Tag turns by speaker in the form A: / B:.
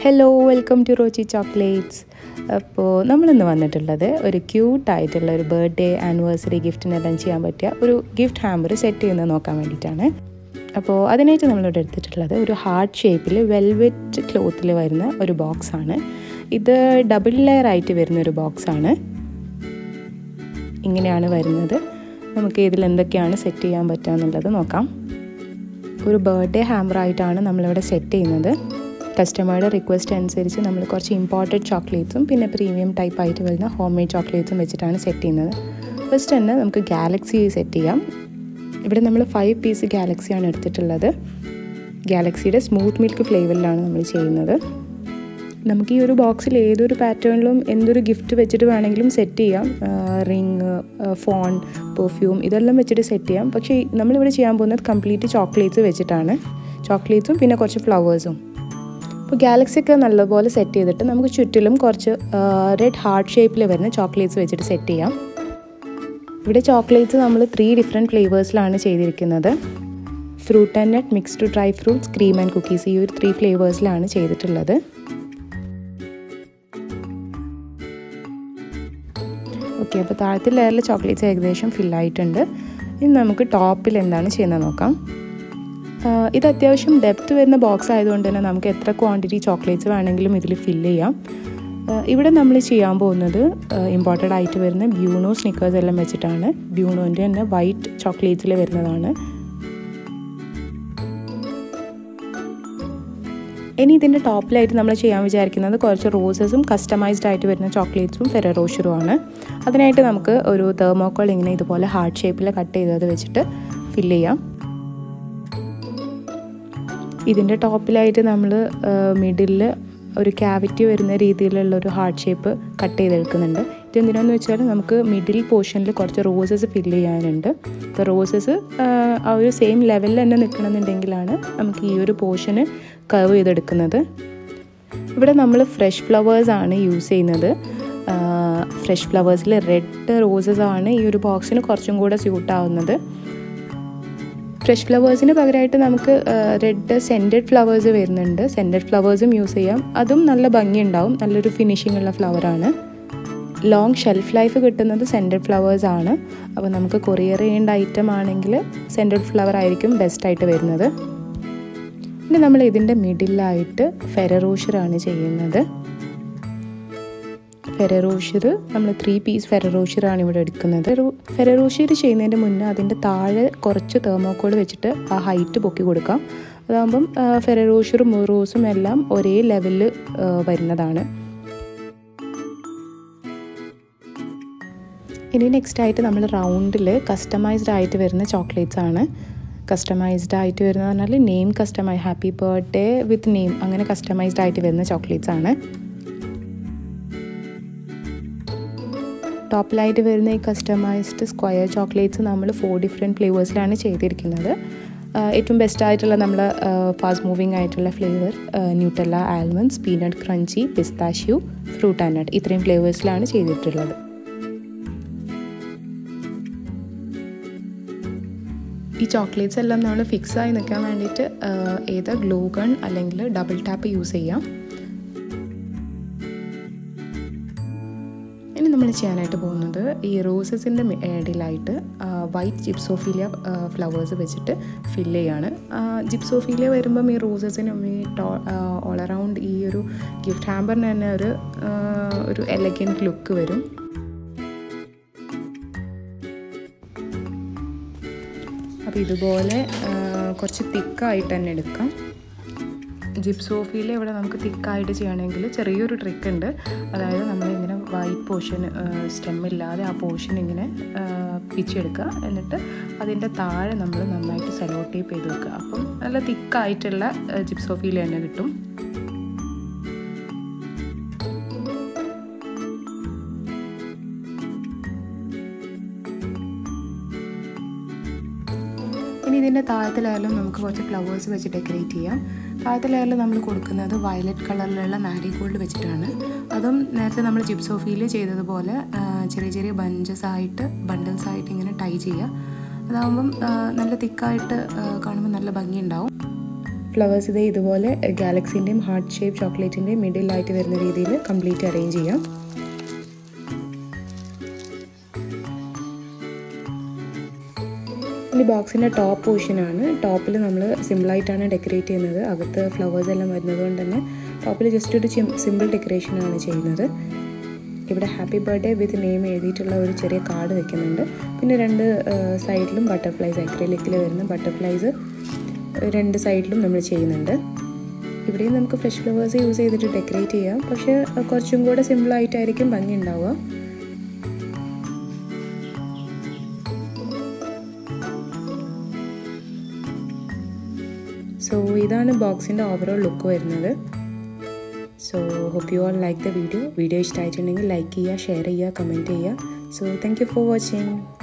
A: hello welcome to Rochi chocolates അപ്പോൾ നമ്മളിന്ന് വന്നിട്ടുള്ളത് ഒരു ക്യൂട്ടായിട്ടുള്ള ഒരു ബർത്ത്ഡേ ആനിവേഴ്സറി ഗിഫ്റ്റിനെല്ലാം ചെയ്യാൻ പറ്റിയ ഒരു ഗിഫ്റ്റ് ഹാമ്പർ സെറ്റ് ചെയ്യുന്നത് നോക്കാൻ വേണ്ടിയിട്ടാണ് അപ്പോൾ അതിനായിട്ട് നമ്മളിവിടെ എടുത്തിട്ടുള്ളത് ഒരു ഹാർട്ട് ഷേപ്പിൽ വെൽവെറ്റ് ക്ലോത്തിൽ വരുന്ന ഒരു ബോക്സാണ് ഇത് ഡബിൾ ലെയർ ആയിട്ട് വരുന്ന ഒരു ബോക്സാണ് ഇങ്ങനെയാണ് വരുന്നത് നമുക്ക് ഇതിൽ എന്തൊക്കെയാണ് സെറ്റ് ചെയ്യാൻ പറ്റുക എന്നുള്ളത് നോക്കാം ഒരു ബർത്ത്ഡേ ഹാമ്പറായിട്ടാണ് നമ്മളിവിടെ സെറ്റ് ചെയ്യുന്നത് കസ്റ്റമറുടെ റിക്വസ്റ്റ് അനുസരിച്ച് നമ്മൾ കുറച്ച് ഇമ്പോർട്ടഡ് ചോക്ലേറ്റ്സും പിന്നെ പ്രീമിയം ടൈപ്പ് ആയിട്ട് വരുന്ന ഹോം മെയ്ഡ് ചോക്ലേറ്റ്സും വെച്ചിട്ടാണ് സെറ്റ് ചെയ്യുന്നത് ഫസ്റ്റ് തന്നെ നമുക്ക് ഗാലക്സി സെറ്റ് ചെയ്യാം ഇവിടെ നമ്മൾ ഫൈവ് പീസ് ഗാലക്സിയാണ് എടുത്തിട്ടുള്ളത് ഗാലക്സിയുടെ സ്മൂത്ത് മിൽക്ക് ഫ്ലേവറിലാണ് നമ്മൾ ചെയ്യുന്നത് നമുക്ക് ഈ ഒരു ബോക്സിൽ ഏതൊരു പാറ്റേണിലും എന്തൊരു ഗിഫ്റ്റ് വെച്ചിട്ട് വേണമെങ്കിലും സെറ്റ് ചെയ്യാം റിങ് ഫോൺ പെർഫ്യൂം ഇതെല്ലാം വെച്ചിട്ട് സെറ്റ് ചെയ്യാം പക്ഷേ നമ്മളിവിടെ ചെയ്യാൻ പോകുന്നത് കംപ്ലീറ്റ് ചോക്ലേറ്റ്സ് വെച്ചിട്ടാണ് ചോക്ലേറ്റ്സും പിന്നെ കുറച്ച് ഫ്ലവേഴ്സും അപ്പോൾ ഗാലക്സി ഒക്കെ നല്ലപോലെ സെറ്റ് ചെയ്തിട്ട് നമുക്ക് ചുറ്റിലും കുറച്ച് റെഡ് ഹാർട്ട് ഷേപ്പിൽ വരുന്ന ചോക്ലേറ്റ്സ് വെച്ചിട്ട് സെറ്റ് ചെയ്യാം ഇവിടെ ചോക്ലേറ്റ്സ് നമ്മൾ ത്രീ ഡിഫറെൻറ്റ് ഫ്ലേവേഴ്സിലാണ് ചെയ്തിരിക്കുന്നത് fruit and nut mixed dry fruits cream and cookies ഈ ഒരു ത്രീ ഫ്ലേവേഴ്സിലാണ് ചെയ്തിട്ടുള്ളത് ഓക്കെ അപ്പോൾ താഴത്തെ ലെയറിൽ ചോക്ലേറ്റ്സ് ഏകദേശം ഫില്ലായിട്ടുണ്ട് ഇനി നമുക്ക് ടോപ്പിൽ എന്താണ് ചെയ്യുന്നത് നോക്കാം ഇത് അത്യാവശ്യം ഡെപ്ത് വരുന്ന ബോക്സ് ആയതുകൊണ്ട് തന്നെ നമുക്ക് എത്ര ക്വാണ്ടിറ്റി ചോക്ലേറ്റ്സ് വേണമെങ്കിലും ഇതിൽ ഫില്ല് ചെയ്യാം ഇവിടെ നമ്മൾ ചെയ്യാൻ പോകുന്നത് ഇമ്പോർട്ടൻ്റ് ആയിട്ട് വരുന്ന ബ്യൂണോ സ്നിക്കേഴ്സ് എല്ലാം വെച്ചിട്ടാണ് ബ്യൂണോൻ്റെ തന്നെ വൈറ്റ് ചോക്ലേറ്റ്സിൽ വരുന്നതാണ് ഇനി ഇതിൻ്റെ ടോപ്പിലായിട്ട് നമ്മൾ ചെയ്യാൻ വിചാരിക്കുന്നത് കുറച്ച് റോസസും കസ്റ്റമൈസ്ഡ് ആയിട്ട് വരുന്ന ചോക്ലേറ്റ്സും ഫെററോഷറുമാണ് അതിനായിട്ട് നമുക്ക് ഒരു തെർമോക്കോൾ ഇങ്ങനെ ഇതുപോലെ ഹാർട്ട് ഷേപ്പിൽ കട്ട് ചെയ്തത് വെച്ചിട്ട് ഫില്ല് ചെയ്യാം ഇതിൻ്റെ ടോപ്പിലായിട്ട് നമ്മൾ മിഡിലിൽ ഒരു ക്യാവിറ്റി വരുന്ന രീതിയിലുള്ള ഒരു ഹാർട്ട് ഷേപ്പ് കട്ട് ചെയ്തെടുക്കുന്നുണ്ട് ഇതെന്തിനാന്ന് വെച്ചാൽ നമുക്ക് മിഡിൽ പോർഷനിൽ കുറച്ച് റോസസ് ഫില്ല് ചെയ്യാനുണ്ട് ഇപ്പോൾ റോസസ് ആ ഒരു സെയിം ലെവലിൽ തന്നെ നിൽക്കണമെന്നുണ്ടെങ്കിലാണ് നമുക്ക് ഈ ഒരു പോർഷന് കർവ് ചെയ്തെടുക്കുന്നത് ഇവിടെ നമ്മൾ ഫ്രഷ് ഫ്ലവേഴ്സാണ് യൂസ് ചെയ്യുന്നത് ഫ്രഷ് ഫ്ലവേഴ്സിൽ റെഡ് റോസസ് ആണ് ഈ ഒരു ബോക്സിന് കുറച്ചും കൂടെ സ്യൂട്ടാവുന്നത് ഫ്രഷ് ഫ്ലവേഴ്സിന് പകരമായിട്ട് നമുക്ക് റെഡ് സെൻറ്റഡ് ഫ്ലവേഴ്സ് വരുന്നുണ്ട് സെൻറ്റഡ് ഫ്ലവേഴ്സും യൂസ് ചെയ്യാം അതും നല്ല ഭംഗിയുണ്ടാവും നല്ലൊരു ഫിനിഷിംഗ് ഉള്ള ഫ്ലവറാണ് ലോങ് ഷെൽഫ് ലൈഫ് കിട്ടുന്നത് സെൻറ്റഡ് ഫ്ലവേഴ്സ് ആണ് അപ്പോൾ നമുക്ക് കൊറിയർ ചെയ്യേണ്ട ഐറ്റം ആണെങ്കിൽ സെൻറ്റഡ് ഫ്ലവർ ആയിരിക്കും ബെസ്റ്റായിട്ട് വരുന്നത് പിന്നെ നമ്മൾ ഇതിൻ്റെ മിഡിലായിട്ട് ഫെററോഷറാണ് ചെയ്യുന്നത് ഫെററോഷർ നമ്മൾ ത്രീ പീസ് ഫെററോഷറാണ് ഇവിടെ എടുക്കുന്നത് ഫെററോഷർ ചെയ്യുന്നതിൻ്റെ മുന്നേ അതിൻ്റെ താഴെ കുറച്ച് തെർമോക്കോൾ വെച്ചിട്ട് ആ ഹൈറ്റ് പൊക്കി കൊടുക്കാം അതാകുമ്പം ഫെററോഷറും റോസും എല്ലാം ഒരേ ലെവലിൽ വരുന്നതാണ് ഇനി നെക്സ്റ്റ് ആയിട്ട് നമ്മൾ റൗണ്ടിൽ കസ്റ്റമൈസ്ഡ് ആയിട്ട് വരുന്ന ചോക്ലേറ്റ്സ് ആണ് കസ്റ്റമൈസ്ഡ് ആയിട്ട് വരുന്നത് പറഞ്ഞാൽ name customise happy birthday with name അങ്ങനെ കസ്റ്റമൈസ്ഡ് ആയിട്ട് വരുന്ന ചോക്ലേറ്റ്സ് ആണ് ടോപ്പിലായിട്ട് വരുന്ന ഈ കസ്റ്റമൈസ്ഡ് സ്ക്വയർ ചോക്ലേറ്റ്സ് നമ്മൾ ഫോർ ഡിഫറെൻറ്റ് ഫ്ലേവേഴ്സിലാണ് ചെയ്തിരിക്കുന്നത് ഏറ്റവും ബെസ്റ്റ് ആയിട്ടുള്ള നമ്മൾ ഫാസ്റ്റ് മൂവിങ് ആയിട്ടുള്ള flavour Nutella almonds peanut crunchy pistachio fruit and nut ഇത്രയും ഫ്ലേവേഴ്സിലാണ് ചെയ്തിട്ടുള്ളത് ഈ ചോക്ലേറ്റ്സ് എല്ലാം നമ്മൾ ഫിക്സ് ആയി നിൽക്കാൻ വേണ്ടിയിട്ട് ഏതാ ഗ്ലൂ ഗൺ അല്ലെങ്കിൽ ഡബിൾ ടാപ്പ് യൂസ് ചെയ്യാം ഇനി നമ്മൾ ചെയ്യാനായിട്ട് പോകുന്നത് ഈ റോസസിൻ്റെ ഇടയിലായിട്ട് വൈറ്റ് ജിപ്സോഫീലിയ ഫ്ലവേഴ്സ് വെച്ചിട്ട് ഫില്ല് ചെയ്യാണ് ജിപ്സോഫീലിയ വരുമ്പം ഈ റോസസിനും ഈ ടോ ഓൾ അറൗണ്ട് ഈ ഒരു ഗിഫ്റ്റ് ഹാമ്പറിന് തന്നെ ഒരു ഒരു എലഗൻറ്റ് ലുക്ക് വരും അപ്പോൾ ഇതുപോലെ കുറച്ച് തിക്കായിട്ട് തന്നെ എടുക്കാം ജിപ്സോഫിയിൽ ഇവിടെ നമുക്ക് തിക്കായിട്ട് ചെയ്യണമെങ്കിൽ ചെറിയൊരു ട്രിക്ക് ഉണ്ട് അതായത് നമ്മളിങ്ങനെ വൈറ്റ് പോർഷൻ സ്റ്റെമ്മില്ലാതെ ആ പോർഷൻ ഇങ്ങനെ പിച്ചെടുക്കുക എന്നിട്ട് അതിൻ്റെ താഴെ നമ്മൾ നന്നായിട്ട് സെലോ ടേപ്പ് ചെയ്ത് വെക്കുക അപ്പം നല്ല തിക്കായിട്ടുള്ള ജിപ്സോഫിയിൽ തന്നെ കിട്ടും ഇനി ഇതിൻ്റെ താഴത്തെ ലെയറിലും നമുക്ക് കുറച്ച് ഫ്ലവേഴ്സ് വെച്ച് ഡെക്കറേറ്റ് ചെയ്യാം താഴത്തെ ലെയറിൽ നമ്മൾ കൊടുക്കുന്നത് വയലറ്റ് കളറിലുള്ള മാരിഗോൾഡ് വെച്ചിട്ടാണ് അതും നേരത്തെ നമ്മൾ ജിപ്സോഫിയിൽ ചെയ്തതുപോലെ ചെറിയ ചെറിയ ബഞ്ചസ് ആയിട്ട് ബണ്ടിൽസ് ആയിട്ട് ഇങ്ങനെ ടൈ ചെയ്യുക അതാകുമ്പം നല്ല തിക്കായിട്ട് കാണുമ്പോൾ നല്ല ഭംഗിയുണ്ടാവും ഫ്ലവേഴ്സ് ഇതേ ഇതുപോലെ ഗാലക്സിൻ്റെയും ഹാർട്ട് ഷേപ്പ് ചോക്ലേറ്റിൻ്റെയും മിഡിലായിട്ട് വരുന്ന രീതിയിൽ കംപ്ലീറ്റ് അറേഞ്ച് ചെയ്യാം ഇനി ബോക്സിൻ്റെ ടോപ്പ് പോർഷനാണ് ടോപ്പിൽ നമ്മൾ സിമ്പിളായിട്ടാണ് ഡെക്കറേറ്റ് ചെയ്യുന്നത് അകത്ത് ഫ്ലവേഴ്സ് എല്ലാം വരുന്നത് കൊണ്ട് തന്നെ ടോപ്പിൽ ജസ്റ്റ് ഒരു സിമ്പിൾ ഡെക്കറേഷനാണ് ചെയ്യുന്നത് ഇവിടെ ഹാപ്പി ബർത്ത്ഡേ വിത്ത് നെയിം എഴുതിയിട്ടുള്ള ഒരു ചെറിയ കാർഡ് വെക്കുന്നുണ്ട് പിന്നെ രണ്ട് സൈഡിലും ബട്ടർഫ്ലൈസ് അക്രലിക്കിൽ വരുന്ന ബട്ടർഫ്ലൈസ് രണ്ട് സൈഡിലും നമ്മൾ ചെയ്യുന്നുണ്ട് ഇവിടെയും നമുക്ക് ഫ്രഷ് ഫ്ലവേഴ്സ് യൂസ് ചെയ്തിട്ട് ഡെക്കറേറ്റ് ചെയ്യാം പക്ഷേ കുറച്ചും കൂടെ സിമ്പിളായിട്ടായിരിക്കും ഭംഗി ഉണ്ടാവുക സോ ഇതാണ് ബോക്സിൻ്റെ ഓവറോൾ ലുക്ക് വരുന്നത് so hope you all like the video video ഇഷ്ടമായിട്ടുണ്ടെങ്കിൽ ലൈക്ക് ചെയ്യുക ഷെയർ ചെയ്യുക കമൻറ്റ് ചെയ്യുക so thank you for watching